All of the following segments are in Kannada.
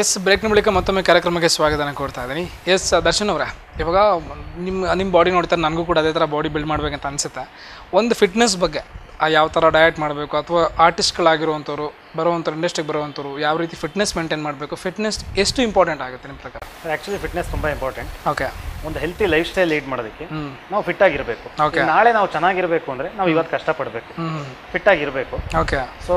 ಎಸ್ ಬ್ರೇಕ್ನ ಬಳಿಕ ಮತ್ತೊಮ್ಮೆ ಕಾರ್ಯಕ್ರಮಕ್ಕೆ ಸ್ವಾಗತನ ಕೊಡ್ತಾ ಇದ್ದೀನಿ ಎಸ್ ದರ್ಶನ್ ಅವರೇ ಇವಾಗ ನಿಮ್ಮ ನಿಮ್ಮ ಬಾಡಿ ನೋಡ್ತಾರೆ ನನಗೂ ಕೂಡ ಅದೇ ಥರ ಬಾಡಿ ಬಿಲ್ಡ್ ಮಾಡ್ಬೇಕಂತ ಅನಿಸುತ್ತೆ ಒಂದು ಫಿಟ್ನೆಸ್ ಬಗ್ಗೆ ಆ ಯಾವ ಥರ ಡಯಟ್ ಮಾಡಬೇಕು ಅಥವಾ ಆರ್ಟಿಸ್ಟ್ಗಳಾಗಿರುವಂಥವ್ರು ಬರುವಂಥವ್ರು ಇಂಡಸ್ಟ್ರಿಗೆ ಬರುವಂಥವ್ರು ಯಾವ ರೀತಿ ಫಿಟ್ನೆಸ್ ಮೇಂಟೈನ್ ಮಾಡಬೇಕು ಫಿಟ್ನೆಸ್ ಎಷ್ಟು ಇಂಪಾರ್ಟೆಂಟ್ ಆಗುತ್ತೆ ನಿಮ್ಮ ಪ್ರಕಾರ ಆ್ಯಕ್ಚುಲಿ ಫಿಟ್ನೆಸ್ ತುಂಬ ಇಂಪಾರ್ಟೆಂಟ್ ಓಕೆ ಒಂದು ಹೆಲ್ತಿ ಲೈಫ್ ಸ್ಟೈಲ್ ಲೀಡ್ ಮಾಡೋದಕ್ಕೆ ಹ್ಞೂ ನಾವು ಫಿಟ್ ಆಗಿರಬೇಕು Okay. ನಾಳೆ ನಾವು ಚೆನ್ನಾಗಿರಬೇಕು ಅಂದರೆ ನಾವು ಇವತ್ತು ಕಷ್ಟಪಡಬೇಕು ಹ್ಞೂ ಫಿಟ್ ಆಗಿರಬೇಕು ಓಕೆ ಸೊ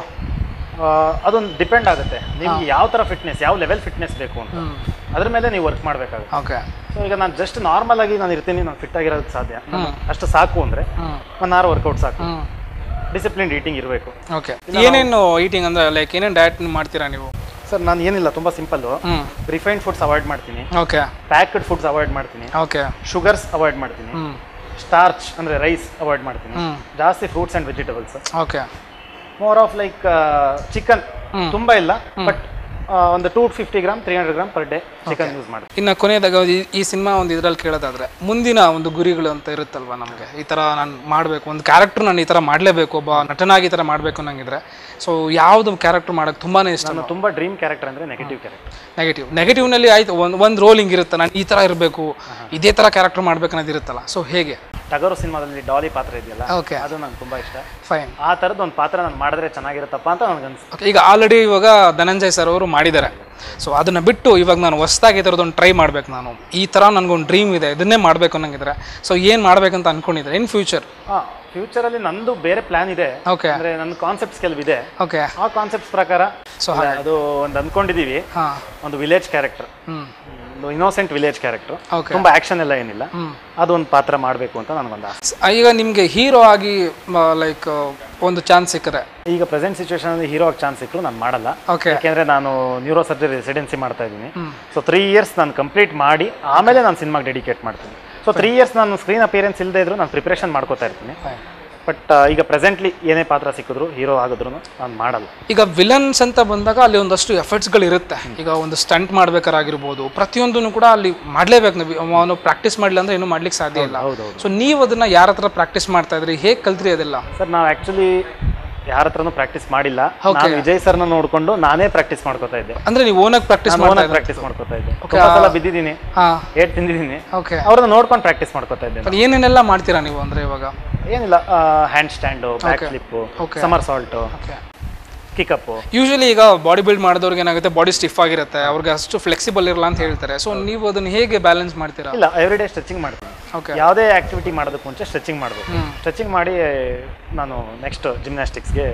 ಅದೊಂದು ಡಿಪೆಂಡ್ ಆಗುತ್ತೆ ನಿಮ್ಗೆ ಯಾವ ಥರ ಫಿಟ್ನೆಸ್ ಯಾವ ಲೆವೆಲ್ ಫಿಟ್ನೆಸ್ ಬೇಕು ಅಂತ ಹ್ಞೂ ಅದ್ರ ಮೇಲೆ ನೀವು ವರ್ಕ್ ಮಾಡಬೇಕಾಗುತ್ತೆ ಓಕೆ ಸೊ ಈಗ ನಾನು ಜಸ್ಟ್ ನಾರ್ಮಲ್ ಆಗಿ ನಾನು ಇರ್ತೀನಿ ನಾನು ಫಿಟ್ ಆಗಿರೋದಕ್ಕೆ ಸಾಧ್ಯ ಅಷ್ಟು ಸಾಕು ಅಂದರೆ ಹ್ಞೂ ಒನ್ ಅವರ್ ವರ್ಕೌಟ್ ಸಾಕು ಹ್ಞೂ ಡಿಸಿಪ್ಲಿನ್ ಈಟಿಂಗ್ ಇರಬೇಕು ಓಕೆ ಏನೇನು ಈಟಿಂಗ್ ಅಂದರೆ ಲೈಕ್ ಏನೇನು ಡಯಟ್ ಮಾಡ್ತೀರಾ ನೀವು ಸರ್ ನಾನು ಏನಿಲ್ಲ ತುಂಬ ಸಿಂಪಲ್ಲು ಹ್ಞೂ ರಿಫೈನ್ಡ್ ಫುಡ್ಸ್ ಅವಾಯ್ಡ್ ಮಾಡ್ತೀನಿ ಓಕೆ ಪ್ಯಾಕ್ಡ್ ಫುಡ್ಸ್ ಅವಾಯ್ಡ್ ಮಾಡ್ತೀನಿ ಓಕೆ ಶುಗರ್ಸ್ ಅವಾಯ್ಡ್ ಮಾಡ್ತೀನಿ ಹ್ಞೂ ಸ್ಟಾರ್ಚ್ ಅಂದರೆ ರೈಸ್ ಅವಾಯ್ಡ್ ಮಾಡ್ತೀನಿ ಹ್ಞೂ ಜಾಸ್ತಿ fruits and vegetables okay more of like chicken ಹ್ಮ್. ತುಂಬ ಇಲ್ಲ ಬಟ್ ಒಂದು two fifty gram three hundred gram per day chicken use ಮಾಡಿ ಇನ್ನು ಕೊನೆಯದಾಗ ಈ- ಈ ಸಿನಿಮಾ ಒಂದು ಇದರಲ್ಲಿ ಕೇಳೋದಾದ್ರೆ ಮುಂದಿನ ಒಂದು ಗುರಿಗಳು ಅಂತ ಇರುತ್ತಲ್ವ ನಮಗೆ ಈ ಥರ ನಾನು ಮಾಡಬೇಕು ಒಂದು ಕ್ಯಾರೆಕ್ಟರ್ ನಾನು ಈ ಥರ ಮಾಡಲೇಬೇಕು ಒಬ್ಬ ನಟನಾಗಿ ಈ ಥರ ಮಾಡಬೇಕು ಅನ್ನಂಗಿದ್ರೆ ಸೊ ಯಾವುದು ಕ್ಯಾರೆಕ್ಟರ್ ಮಾಡೋಕ್ಕೆ ತುಂಬಾ ಇಷ್ಟ ನನ್ನ ತುಂಬ ಡ್ರೀಮ್ ಕ್ಯಾರೆಕ್ಟರ್ ಅಂದರೆ ನೆಗೆಟಿವ್ ಕ್ಯಾರೆಕ್ಟರ್ ನೆಗೆಟಿವ್ ನೆಗೆಟಿವ್ನಲ್ಲಿ ಆಯ್ತು ಒಂದು ಒಂದು ರೋಲ್ ಹಿಂಗಿರುತ್ತೆ ನಾನು ಈ ಥರ ಇರಬೇಕು ಇದೇ ಥರ ಕ್ಯಾರೆಕ್ಟರ್ ಮಾಡ್ಬೇಕು ಅನ್ನೋದು ಇರುತ್ತಲ್ಲ ಸೊ ಹೇಗೆ ಟಗರು ಸಿನಿಮಾದಲ್ಲಿ ಡಾಲಿ ಪಾತ್ರ ಇದೆಯಲ್ಲ ಓಕೆ ಅದು ನಂಗೆ ತುಂಬ ಇಷ್ಟ ಫೈನ್ ಆ ಥರದ್ದು ಒಂದು ಪಾತ್ರ ನಾನು ಮಾಡಿದ್ರೆ ಚೆನ್ನಾಗಿರುತ್ತಪ್ಪ ಅಂತ ನನಗೆ ಅನ್ಸುತ್ತೆ ಓಕೆ ಈಗ ಆಲ್ರೆಡಿ ಇವಾಗ ಧನಂಜಯ್ ಸರ್ ಅವರು ಮಾಡಿದ್ದಾರೆ ಸೊ ಅದನ್ನು ಬಿಟ್ಟು ಇವಾಗ ನಾನು ಹೊಸ್ದಾಗಿ ಈ ಥರದೊಂದು ಟ್ರೈ ಮಾಡ್ಬೇಕು ನಾನು ಈ ಥರ ನನಗೊಂದು ಡ್ರೀಮ್ ಇದೆ ಇದನ್ನೇ ಮಾಡಬೇಕು ಅನ್ನಂಗಿದ್ರೆ ಸೊ ಏನು ಮಾಡ್ಬೇಕಂತ ಅನ್ಕೊಂಡಿದ್ರೆ ಇನ್ ಫ್ಯೂಚರ್ ಹಾಂ ಫ್ಯೂಚರಲ್ಲಿ ನಂದು ಬೇರೆ ಪ್ಲಾನ್ ಇದೆ ಓಕೆ ಅಂದರೆ ನನ್ನ ಕಾನ್ಸೆಪ್ಟ್ಸ್ ಕೆಲವಿದೆ ಓಕೆ ಆ ಕಾನ್ಸೆಪ್ಟ್ಸ್ ಪ್ರಕಾರ ಸೊ ಅದು ಒಂದು ಅಂದ್ಕೊಂಡಿದ್ದೀವಿ ಹಾಂ ಒಂದು ವಿಲೇಜ್ ಕ್ಯಾರೆಕ್ಟರ್ ಹ್ಞೂ ಒಂದು ಇನ್ನೋಸೆಂಟ್ ವಿಲೇಜ್ ಕ್ಯಾರೆಕ್ಟರ್ ಓಕೆ ತುಂಬ ಆ್ಯಕ್ಷನ್ ಎಲ್ಲ ಏನಿಲ್ಲ ಹ್ಞೂ ಅದೊಂದು ಪಾತ್ರ ಮಾಡಬೇಕು ಅಂತ ನನಗೊಂದು ಆಸೆ ಈಗ ನಿಮಗೆ ಹೀರೋ ಆಗಿ ಲೈಕ್ ಒಂದು ಚಾನ್ಸ್ ಸಿಕ್ಕರೆ ಈಗ ಪ್ರೆಸೆಂಟ್ ಸಿಚುವೇಶನಲ್ಲಿ ಹೀರೋ ಆಗಿ ಚಾನ್ಸ್ ಸಿಕ್ಕರು ನಾನು ಮಾಡಲ್ಲ ಓಕೆ ಯಾಕೆಂದರೆ ನಾನು ನ್ಯೂರೋ ಸರ್ಜರಿ ರೆಸಿಡೆನ್ಸಿ ಮಾಡ್ತಾ ಇದ್ದೀನಿ ಹ್ಮ್. ಸೊ ತ್ರೀ ಇಯರ್ಸ್ ನಾನು ಕಂಪ್ಲೀಟ್ ಮಾಡಿ ಆಮೇಲೆ ನಾನು ಸಿನಿಮಾಗೆ ಡೆಡಿಕೇಟ್ ಮಾಡ್ತೀನಿ ಸೊ ತ್ರೀ ಇಯರ್ಸ್ ನಾನು ಸ್ಕ್ರೀನ್ ಅಪಿಯರೆನ್ಸ್ ಇಲ್ಲದೆ ಇದ್ರು ನಾನು ಪ್ರಿಪ್ರೇಷನ್ ಮಾಡ್ಕೋತಾ ಇರ್ತೀನಿ ಬಟ್ ಈಗ ಪ್ರೆಸೆಂಟ್ಲಿ ಏನೇ ಪಾತ್ರ ಸಿಕ್ಕಿದ್ರು ಹೀರೋ ಆಗಿದ್ರು ನಾನು ಮಾಡಲ್ಲ ಈಗ ವಿಲನ್ಸ್ ಅಂತ ಬಂದಾಗ ಅಲ್ಲಿ ಒಂದಷ್ಟು ಎಫರ್ಟ್ಸ್ಗಳು ಇರುತ್ತೆ ಈಗ ಒಂದು ಸ್ಟಂಟ್ ಮಾಡ್ಬೇಕಾಗಿರ್ಬೋದು ಪ್ರತಿಯೊಂದನ್ನು ಕೂಡ ಅಲ್ಲಿ ಮಾಡಲೇಬೇಕು ನಾವು ಅವನು ಪ್ರಾಕ್ಟೀಸ್ ಮಾಡಲಿಲ್ಲ ಅಂದ್ರೆ ಏನು ಮಾಡ್ಲಿಕ್ಕೆ ಸಾಧ್ಯ ಇಲ್ಲ ಹೌದೌದು ಸೊ ನೀವು ಅದನ್ನ ಯಾರ ಹತ್ರ ಪ್ರಾಕ್ಟೀಸ್ ಮಾಡ್ತಾ ಇದ್ರಿ ಹೇಗೆ ಕಲ್ತ್ರಿ ಅದೆಲ್ಲ ಸರ್ ನಾವು ಆ್ಯಕ್ಚುಲಿ ಯಾರ ಹತ್ರನೂ ಪ್ರಾಕ್ಟೀಸ್ ಮಾಡಿಲ್ಲ ನಾನು ವಿಜಯ್ ಸರ್ನ ನೋಡಿಕೊಂಡು ನಾನೇ ಪ್ರಾಕ್ಟೀಸ್ ಮಾಡ್ಕೋತಾ ಇದ್ದೆ ಅಂದ್ರೆ ನೀವು ಓನಾಗಿ ಪ್ರಾಕ್ಟೀಸ್ ನಾನು ಮಾಡ್ತಾ ಓನಾಗಿ ಪ್ರಾಕ್ಟೀಸ್ ಮಾಡ್ಕೋತಾ ಇದ್ದೆ ತುಂಬ ಸಲ ಬಿದ್ದಿದ್ದೀನಿ ಹಾ ಏಟ್ ತಿಂದಿದ್ದೀನಿ ಓಕೆ ಅವ್ರನ್ನ ನೋಡ್ಕೊಂಡು ಪ್ರಾಕ್ಟೀಸ್ ಮಾಡ್ಕೋತಾ ಇದ್ದೆ ನಾನು. ಏನೇನೆಲ್ಲ ಮಾಡ್ತೀರಾ ನೀವು ಅಂದ್ರೆ ಇವಾಗ ಏನಿಲ್ಲ handstand back flip Okay. Somersault okay kick up usually ಈಗ ಬಾಡಿ ಬಿಲ್ಡ್ ಮಾಡಿದವ್ರಿಗೆ ಏನಾಗುತ್ತೆ ಬಾಡಿ ಸ್ಟಿಫ್ ಆಗಿರುತ್ತೆ ಅವ್ರಿಗೆ ಅಷ್ಟು ಫ್ಲೆಕ್ಸಿಬಲ್ ಇರಲ್ಲ ಅಂತ ಹೇಳ್ತಾರೆ ಸೊ ನೀವು ಅದನ್ನ ಹೇಗೆ ಬ್ಯಾಲೆನ್ಸ್ ಮಾಡ್ತೀರಾ ಇಲ್ಲ ಎವ್ರಿ ಡೇ ಸ್ಟ್ರೆಚಿಂಗ್ ಮಾಡ್ತೀನಿ ಓಕೆ ಯಾವುದೇ ಆಕ್ಟಿವಿಟಿ ಮಾಡೋದಕ್ಕೆ ಮುಂಚೆ ಸ್ಟ್ರೆಚಿಂಗ್ ಮಾಡಬೇಕು ಹ್ಮ್. ಸ್ಟ್ರೆಚಿಂಗ್ ಮಾಡಿ ನಾನು ನೆಕ್ಸ್ಟ್ ಜಿಮ್ನಾಸ್ಟಿಕ್ಸ್ಗೆ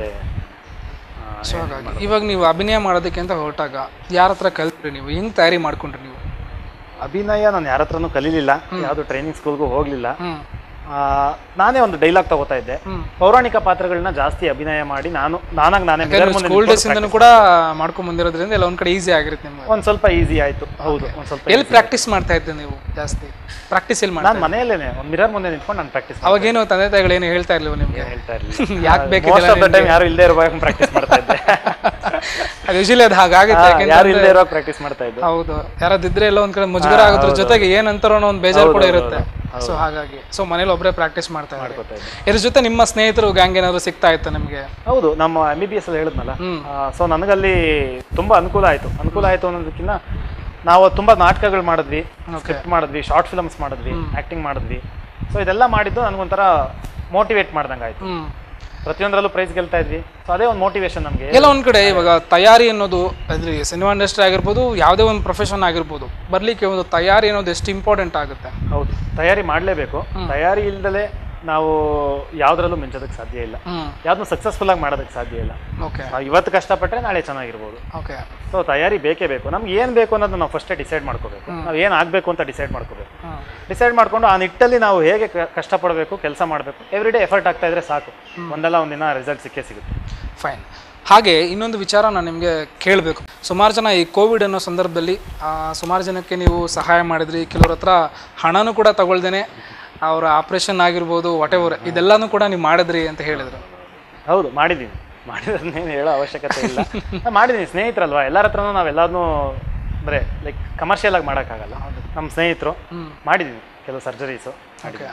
ಸೊ ಹಾಗಾಗಿ ಇವಾಗ ನೀವು ಅಭಿನಯ ಮಾಡೋದಕ್ಕೆ ಅಂತ ಹೊರಟಾಗ ಯಾರ ಹತ್ರ ಕಲ್ತ್ರಿ ನೀವು ಹೆಂಗ್ ತಯಾರಿ ಮಾಡ್ಕೊಂಡ್ರಿ ನೀವು ಅಭಿನಯ ನಾನು ಯಾರ ಹತ್ರನೂ ಕಲೀಲಿಲ್ಲ ಯಾವುದು ಟ್ರೈನಿಂಗ್ ಸ್ಕೂಲ್ಗೂ ಹೋಗಲಿಲ್ಲ ಹ್ಮ್ ನಾನೇ ಒಂದು ಡೈಲಾಗ್ ತಗೋತಾ ಇದ್ದೆ ಹ್ಮ್. ಪೌರಾಣಿಕ ಪಾತ್ರಗಳನ್ನ ಜಾಸ್ತಿ ಅಭಿನಯ ಮಾಡಿ ನಾನು ನಾನಾಗಿ ನಾನೇ mirror ಮುಂದೆ ಸ್ಕೂಲ್ ನಿಂತ್ಕೊಂಡು ಡೇಸ್ ಇಂದನೂ ಕೂಡ ಮಾಡ್ಕೊಂಡ್ ಬಂದಿರೋದ್ರಿಂದ ಎಲ್ಲ ಒಂದ್ ಕಡೆ ಈಸಿ ಆಗಿರುತ್ತೆ ನಿಮ್ಗೆ ಒಂದ್ ಸ್ವಲ್ಪ ಈಸಿ ಆಯ್ತು ಹೌದು ಒಂದ್ ಸ್ವಲ್ಪ ಎಲ್ಲಿ ಪ್ರಾಕ್ಟೀಸ್ ಮಾಡ್ತಾ ಇದ್ದೆ ನೀವು ಜಾಸ್ತಿ ಪ್ರಾಕ್ಟೀಸ್ ಎಲ್ಲಿ ಮಾಡ್ತಾ ನಾನು ಮನೆಯಲ್ಲೇನೆ ಒಂದು ಮಿರರ್ ಮುಂದೆ ನಿಂತ್ಕೊಂಡು ನಾನು ಪ್ರಾಕ್ಟೀಸ್ ಅವಾಗೇನು ತಂದೆ ತಾಯಿಗಳು ಏನು ಹೇಳ್ತಾ ಇರ್ಲಿವ ನಿಮ್ಗೆ ಹೇಳ್ತಾ ಇರಲಿಲ್ಲ ಯಾಕೆ ಮೋಸ್ಟ್ ಬೇಕಿದೆಲ್ಲ ಆಫ್ ದ ಟೈಮ್ ಯಾರು ಇಲ್ಲದೆ ಇರುವಾಗ ಪ್ರಾಕ್ಟೀಸ್ ಮಾಡ್ತಾ ಇದ್ದೆ ಅದು ಯೂಶಲಿ ಅದು ಹಾಗಾಗುತ್ತೆ ಯಾರು ಯಾಕೆಂದ್ರೆ ಇಲ್ಲದೆ ಇರುವಾಗ ಪ್ರಾಕ್ಟೀಸ್ ಮಾಡ್ತಾ ಇದ್ದೆ ಹೌದು ಯಾರಾದಿದ್ರೆ ಎಲ್ಲ ಒಂದ್ ಕಡೆ ಮುಜುಗರ ಆಗೋದ್ರ ಜೊತೆಗೆ ಏನ್ ಅಂತಾರೋ ಅನ್ನೋ ಒಂದು ಬೇಜಾರು ಕೂಡ ಇರುತ್ತೆ ಸೊ ಹಾಗಾಗಿ ಸೊ ಮನೇಲಿ ಒಬ್ಬರೇ ಪ್ರಾಕ್ಟೀಸ್ ಮಾಡ್ತಾ ಇದ್ದಾರೆ ಮಾಡ್ಕೋತಾ ಇದ್ದೆ ಇದ್ರ ಜೊತೆ ನಿಮ್ಮ ಸ್ನೇಹಿತರು ಗ್ಯಾಂಗ್ ಏನಾದ್ರು ಸಿಗ್ತಾ ಇತ್ತು ನಿಮ್ಗೆ ಹೌದು ನಮ್ಮ ಎಂ ಬಿ ಬಿ ಎಸ್ ಅಲ್ಲಿ ಹೇಳಿದ್ನಲ್ಲ ಸೊ ನನಗಲ್ಲಿ ತುಂಬಾ ಅನುಕೂಲ ಆಯ್ತು ಅನುಕೂಲ ಆಯ್ತು ಅನ್ನೋದಕ್ಕಿಂತ ನಾವು ತುಂಬಾ ನಾಟಕಗಳು ಮಾಡಿದ್ವಿ ಸ್ಕ್ರಿಪ್ಟ್ ಮಾಡಿದ್ವಿ ಶಾರ್ಟ್ ಫಿಲ್ಮ್ಸ್ ಮಾಡಿದ್ವಿ ಆಕ್ಟಿಂಗ್ ಮಾಡಿದ್ವಿ ಸೊ ಇದೆಲ್ಲ ಮಾಡಿದ್ದು ನನಗೊಂಥರ ಮೋಟಿವೇಟ್ ಮಾಡ್ದಂಗೆ ಆಯ್ತು ಹ್ಮ್ ಪ್ರತಿಯೊಂದರಲ್ಲೂ ಪ್ರೈಸ್ ಗೆಲ್ತಾ ಇದ್ವಿ ಸೊ ಅದೇ ಒಂದು ಮೋಟಿವೇಶನ್ ನಮಗೆ ಎಲ್ಲ ಒಂದ್ ಕಡೆ ಇವಾಗ ತಯಾರಿ ಅನ್ನೋದು ಅದ್ರಿ ಸಿನಿಮಾ ಇಂಡಸ್ಟ್ರಿ ಆಗಿರ್ಬೋದು ಯಾವುದೇ ಒಂದು ಪ್ರೊಫೆಷನ್ ಆಗಿರ್ಬೋದು ಬರ್ಲಿಕ್ಕೆ ಒಂದು ತಯಾರಿ ಅನ್ನೋದು ಎಷ್ಟು ಇಂಪಾರ್ಟೆಂಟ್ ಆಗುತ್ತೆ ಹೌದು ತಯಾರಿ ಮಾಡಲೇಬೇಕು ತಯಾರಿ ಇಲ್ದಲೆ ನಾವು ಯಾವ್ದ್ರಲ್ಲೂ ಮಿಂಚೋದಕ್ಕೆ ಸಾಧ್ಯ ಇಲ್ಲ ಹ್ಮ್ ಯಾವ್ದನ್ನು ಸಕ್ಸಸ್ಫುಲ್ ಆಗಿ ಮಾಡೋದಕ್ಕೆ ಸಾಧ್ಯ ಇಲ್ಲ ಓಕೆ ನಾವು ಇವತ್ತು ಕಷ್ಟಪಟ್ಟರೆ ನಾಳೆ ಚೆನ್ನಾಗಿರ್ಬೋದು ಓಕೆ ಸೊ ತಯಾರಿ ಬೇಕೇ ಬೇಕು ನಮ್ಗೆ ಏನು ಬೇಕು ಅನ್ನೋದನ್ನ ನಾವು ಫಸ್ಟೇ ಡಿಸೈಡ್ ಮಾಡ್ಕೋಬೇಕು ನಾವು ಏನು ಆಗಬೇಕು ಅಂತ ಡಿಸೈಡ್ ಮಾಡ್ಕೋಬೇಕು ಹ್ಮ್ ಡಿಸೈಡ್ ಮಾಡ್ಕೊಂಡು ಆ ನಿಟ್ಟಲ್ಲಿ ನಾವು ಹೇಗೆ ಕ- ಕಷ್ಟಪಡಬೇಕು ಕೆಲಸ ಮಾಡಬೇಕು ಎವ್ರಿ ಡೇ ಎಫರ್ಟ್ ಆಗ್ತಾ ಇದ್ರೆ ಸಾಕು ಒಂದಲ್ಲ ಒಂದಿನ ರಿಸಲ್ಟ್ ಸಿಕ್ಕೇ ಸಿಗುತ್ತೆ ಫೈನ್ ಹಾಗೆ ಇನ್ನೊಂದು ವಿಚಾರ ನಾನು ನಿಮಗೆ ಕೇಳಬೇಕು ಸುಮಾರು ಜನ ಈ ಕೋವಿಡ್ ಅನ್ನೋ ಸಂದರ್ಭದಲ್ಲಿ ಆ, ಸುಮಾರು ಜನಕ್ಕೆ ನೀವು ಸಹಾಯ ಮಾಡಿದ್ರಿ ಕೆಲವ್ರ ಹತ್ರ ಹಣನೂ ಕೂಡ ತಗೊಳ್ದೇನೆ ಅವರ ಆಪ್ರೇಷನ್ ಆಗಿರ್ಬೋದು ವಾಟ್ ಎವರ್ ಇದೆಲ್ಲನೂ ಕೂಡ ನೀವು ಮಾಡಿದ್ರಿ ಅಂತ ಹೇಳಿದ್ರು ಹೌದು ಮಾಡಿದ್ದೀನಿ ಮಾಡಿರೋದನ್ನೇನು ಹೇಳೋ ಅವಶ್ಯಕತೆ ಇಲ್ಲ ನಾನ್ ಮಾಡಿದ್ದೀನಿ ಸ್ನೇಹಿತರಲ್ವಾ ಎಲ್ಲರ ಹತ್ರನೂ ನಾವೆಲ್ಲದನ್ನೂ ಬರೇ ಲೈಕ್ ಕಮರ್ಷಿಯಲ್ ಆಗಿ ಮಾಡೋಕ್ಕಾಗಲ್ಲ ನಮ್ಮ ಸ್ನೇಹಿತರು ಹ್ಮ್. ಮಾಡಿದ್ದೀನಿ ಕೆಲವು ಸರ್ಜರೀಸು ಓಕೆ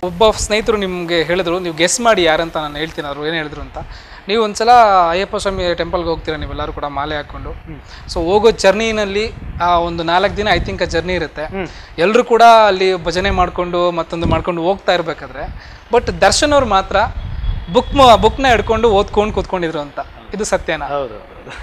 ಒಬ್ಬ ಸ್ನೇಹಿತರು ನಿಮಗೆ ಹೇಳಿದ್ರು ನೀವು ಗೆಸ್ ಮಾಡಿ ಯಾರಂತ ನಾನು ಹೇಳ್ತೀನಿ ಅವರು ಏನು ಹೇಳಿದ್ರು ಅಂತ ನೀವು ಒಂದ್ಸಲ ಅಯ್ಯಪ್ಪ ಸ್ವಾಮಿ ಟೆಂಪಲ್ಗೆ ಹೋಗ್ತೀರಾ ನೀವೆಲ್ಲರೂ ಕೂಡ ಮಾಲೆ ಹಾಕ್ಕೊಂಡು ಸೊ ಹೋಗೋ ಜರ್ನಿನಲ್ಲಿ ಆ ಒಂದು ನಾಲ್ಕು ದಿನ ಐ ಥಿಂಕ್ ಆ ಜರ್ನಿ ಇರುತ್ತೆ ಎಲ್ಲರೂ ಕೂಡ ಅಲ್ಲಿ ಭಜನೆ ಮಾಡಿಕೊಂಡು ಮತ್ತೊಂದು ಮಾಡ್ಕೊಂಡು ಹೋಗ್ತಾ ಇರಬೇಕಾದ್ರೆ ಬಟ್ ದರ್ಶನ್ ಅವ್ರು ಮಾತ್ರ ಬುಕ್ ಬುಕ್ನ ಹಿಡ್ಕೊಂಡು ಓದ್ಕೊಂಡು ಕೂತ್ಕೊಂಡಿದ್ರು ಅಂತ ಇದು ಸತ್ಯನಾ ಹೌದು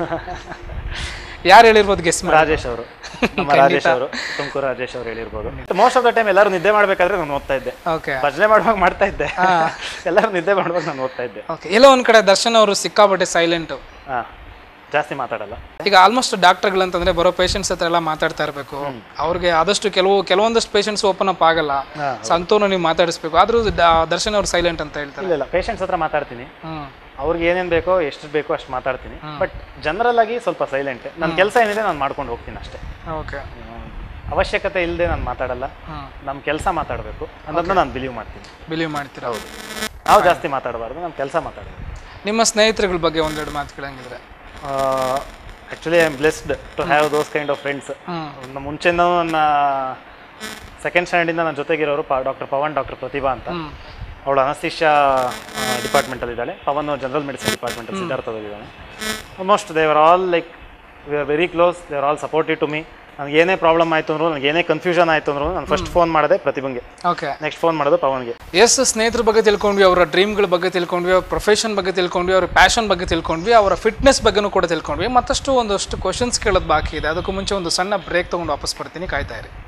ಯಾರು ಹೇಳಿರ್ಬೋದು ಗೆಸ್ ಮಾಡಿ ರಾಜೇಶ್ ಅವರು ನಮ್ಮ ರಾಜೇಶ್ ಅವರು ತುಮಕೂರು ರಾಜೇಶ್ ಅವರು ಹೇಳಿರ್ಬೋದು ಮೋಸ್ಟ್ ಆಫ್ ದ ಟೈಮ್ ಎಲ್ಲರೂ ನಿದ್ದೆ ಮಾಡ್ಬೇಕಾದ್ರೆ ನಾನು ಓದ್ತಾ ಇದ್ದೆ ಓಕೆ ಭಜನೆ ಮಾಡುವಾಗ ಮಾಡ್ತಾ ಇದ್ದೆ ಎಲ್ಲರೂ ನಿದ್ದೆ ಮಾಡುವಾಗ ನಾನು ಓದ್ತಾ ಇದ್ದೆ ಓಕೆ ಎಲ್ಲೋ ಒಂದು ಕಡೆ ದರ್ಶನ್ ಅವರು ಸಿಕ್ಕಾಪಟ್ಟೆ ಸೈಲೆಂಟು ಹಾ ಜಾಸ್ತಿ ಮಾತಾಡಲ್ಲ ಈಗ ಆಲ್ಮೋಸ್ಟ್ ಡಾಕ್ಟರ್ಗಳಂತಂದ್ರೆ ಬರೋ ಪೇಷಂಟ್ಸ್ ಹತ್ರ ಎಲ್ಲ ಮಾತಾಡ್ತಾ ಇರಬೇಕು ಅವ್ರಿಗೆ ಆದಷ್ಟು ಕೆಲವು ಕೆಲವೊಂದಷ್ಟು ಪೇಷಂಟ್ಸ್ ಓಪನ್ ಅಪ್ ಆಗಲ್ಲ ಹಾ, ಸೊ ಅಂಥವ್ನು ನೀವು ಮಾತಾಡಿಸ್ಬೇಕು ಆದ್ರೂ ದ- ದರ್ಶನ್ ಅವ್ರು ಸೈಲೆಂಟ್ ಅಂತ ಹೇಳ್ತಾರೆ ಇಲ್ಲ ಇಲ್ಲ ಪೇಷಂಟ್ಸ್ ಹತ್ರ ಮಾತಾಡ್ತೀನಿ ಹ್ಮ್ ಅವ್ರಿಗೆ ಏನೇನು ಬೇಕೋ ಎಷ್ಟು ಬೇಕೋ ಅಷ್ಟು ಮಾತಾಡ್ತೀನಿ ಬಟ್ ಜನರಲ್ ಆಗಿ ಸ್ವಲ್ಪ ಸೈಲೆಂಟ್ ನನ್ನ ಕೆಲಸ ಏನಿದೆ ನಾನು ಮಾಡ್ಕೊಂಡು ಹೋಗ್ತೀನಿ ಅಷ್ಟೇ ಓಕೆ ಹ್ಮ್. ಅವಶ್ಯಕತೆ ಇಲ್ಲದೆ ನಾನು ಮಾತಾಡಲ್ಲ ಹ್ಮ್ ನಮ್ಮ ಕೆಲಸ ಮಾತಾಡಬೇಕು ಅನ್ನೋದನ್ನ ನಾನು ಬಿಲೀವ್ ಮಾಡ್ತೀನಿ ಬಿಲೀವ್ ಮಾಡ್ತೀರಾ ಹೌದು ನಾವು ಜಾಸ್ತಿ ಮಾತಾಡಬಾರ್ದು ನಮ್ಮ ಕೆಲಸ ಮಾತಾಡಬೇಕು ನಿಮ್ಮ ಸ್ನೇಹಿತರುಗಳ ಬಗ್ಗೆ ಒಂದೆರಡು ಮಾತು ಕೇಳಂಗಿದ್ರೆ actually I am blessed to have those kind of friends hmm ನನ್ನ ಮುಂಚೆನೂ ನನ್ನ ಸೆಕೆಂಡ್ ಸ್ಟ್ಯಾಂಡಿಂದ ನನ್ನ ಜೊತೆಗಿರೋರು ಪ ಡಾಕ್ಟರ್ ಪವನ್ ಡಾಕ್ಟರ್ ಪ್ರತಿಭಾ ಅಂತ ಹ್ಮ್ ಅವಳು ಅನಸ್ತಿಷಾ ಡಿಪಾರ್ಟ್ಮೆಂಟಲ್ಲಿ ಇದ್ದಾಳೆ ಪವನ್ ಜನರಲ್ ಮೆಡಿಸಿನ್ ಡಿಪಾರ್ಟ್ಮೆಂಟಲ್ಲಿ ಸಿದ್ಧಾರ್ಥದಲ್ಲಿದ್ದಾನೆ almost they are all like we are very close they are all supportive to me ನನಗೆ ಏನೇ ಪ್ರಾಬ್ಲಮ್ ಆಯಿತು ಅಂದ್ರು ನನಗೆ ಏನೇ ಕನ್ಫ್ಯೂಷನ್ ಆಯಿತು ಅಂದ್ರು ನಾನು ಫಸ್ಟ್ ಫೋನ್ ಮಾಡಿದೆ ಪ್ರತಿಭಂಗೆ ಓಕೆ ನೆಕ್ಸ್ಟ್ ಫೋನ್ ಮಾಡೋದು ಪವನ್ಗೆ ಎಸ್ ಸ್ನೇಹಿತರ ಬಗ್ಗೆ ತಿಳ್ಕೊಂಡ್ವಿ ಅವರ ಡ್ರೀಮ್ಗಳ ಬಗ್ಗೆ ತಿಳ್ಕೊಂಡ್ವಿ ಅವ್ರ ಪ್ರೊಫೆಷನ್ ಬಗ್ಗೆ ತಿಳ್ಕೊಂಡ್ವಿ ಅವ್ರ ಪ್ಯಾಷನ್ ಬಗ್ಗೆ ತಿಳ್ಕೊಂಡ್ವಿ ಅವರ ಫಿಟ್ನೆಸ್ ಬಗ್ಗೆನೂ ಕೂಡ ತಿಳ್ಕೊಂಡ್ವಿ ಮತ್ತಷ್ಟು ಒಂದಷ್ಟು ಕ್ವಶನ್ಸ್ ಕೇಳೋದು ಬಾಕಿ ಇದೆ ಅದಕ್ಕೂ ಮುಂಚೆ ಒಂದು ಸಣ್ಣ ಬ್ರೇಕ್ ತೊಗೊಂಡು ವಾಪಸ್ ಬರ್ತೀನಿ ಕಾಯ್ತಾ ಇರಿ